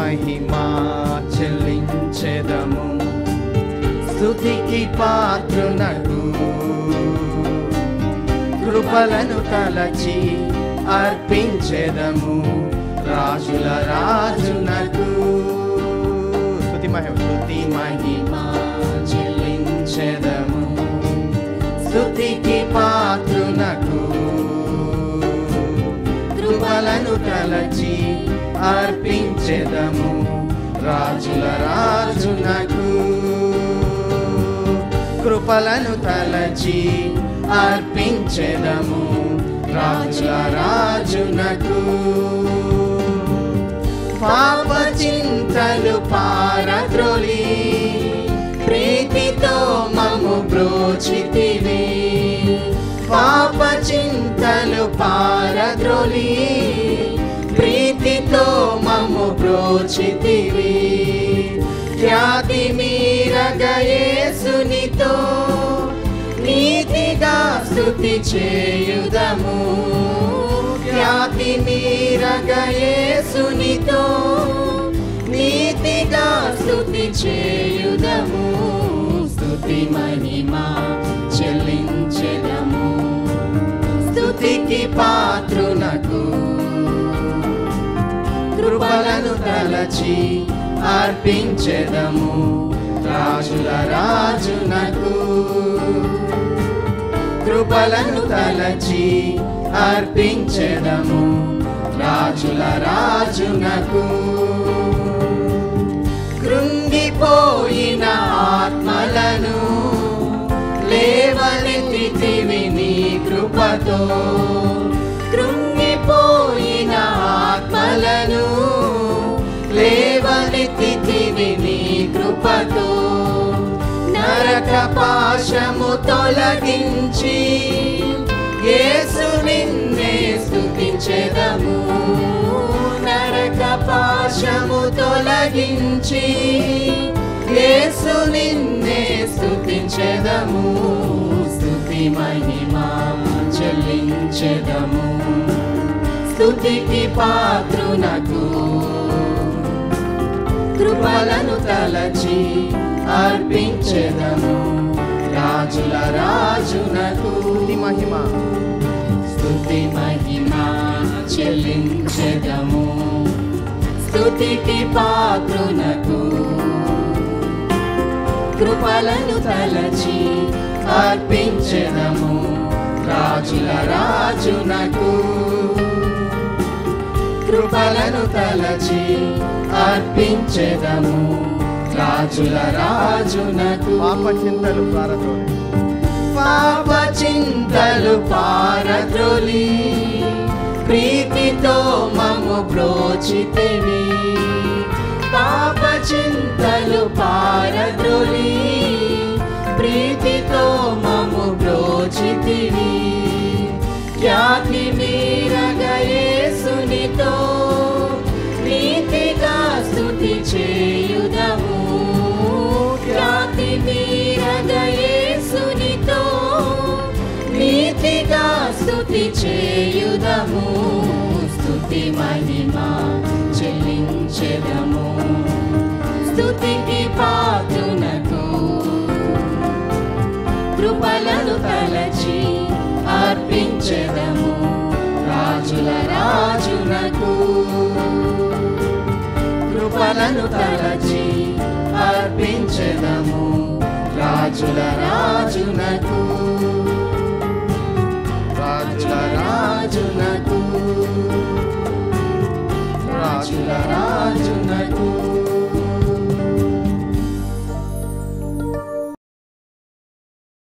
మహిమా చెల్లించెదము స్తుతికి పాత్రునకు కృపలను తలచి అర్పించెదము రాజుల రాజునకు స్తుతి మహిమ స్తుతి మహిమా చెల్లించెదము స్తుతికి పాత్రునకు కృపలను తలచి అర్పించెదము రాజుల రాజునకు కృపలను తలచి అర్పించెదము రాజుల రాజునకు పాప చింతలు పారద్రోలి ప్రీతితో మము బ్రోచితివి పాప చింతలు పారద్రోలి ప్రీతితో మము బ్రోచితివి ఖ్యాతి మీరగయేసునితో నీతిగా స్థుతి చేయుదము ఖ్యాతి మీరగయేసునితో నీతిగా స్థుతి చేయుదము స్థుతి మహిమా చెల్లించెదము స్థుతికి పాత్రునకు కృపలను తలచి అర్పించెదము రాజుల రాజునకు కృపలను తలచి అర్పించెదము రాజుల రాజునకు కృంగిపోయిన ఆత్మలను లేవనెత్తితివి నీ కృపతో కృంగిపోయిన ఆత్మలను లేవనెత్తితివి నీ కృపతో నరక పాశము తొలగించి యేసు నిన్నే స్తుతించెదము నరక పాశము తొలగించి యేసు నిన్నే స్తుతించెదము స్తుతి మహిమా చెల్లించెదము స్తుతికి పాత్రునకు కృపలను తలచి అర్పించెదము రాజుల రాజునకు మహిమ స్తుతి మహిమా చెల్లించెదము స్తుతికి పాత్రునకు కృపలను తలచి అర్పించెదము రాజుల రాజునకు కృపలను తలచి అర్పించెదము రాజుల రాజునకు పాప చింతలు పారద్రోలి పాప చింతలు పారద్రోలి ప్రీతితో మము బ్రోచితివి పాప చింతలు పారద్రోలి ప్రీతితో మము బ్రోచితివి ఖ్యాతి మీరగయేసునితో ప్రీతిగా స్తుతి చేయుదము ఖ్యాతి మీరగయేసునితో నీతిగా స్తుతి చేయుదము స్తుతి మహిమా చెల్లించెదము స్తుతికి పాత్రునకు కృపలను తలచి అర్పించెదము రాజుల రాజునకు కృపలను తలచి అర్పించెదము రాజుల రాజునకు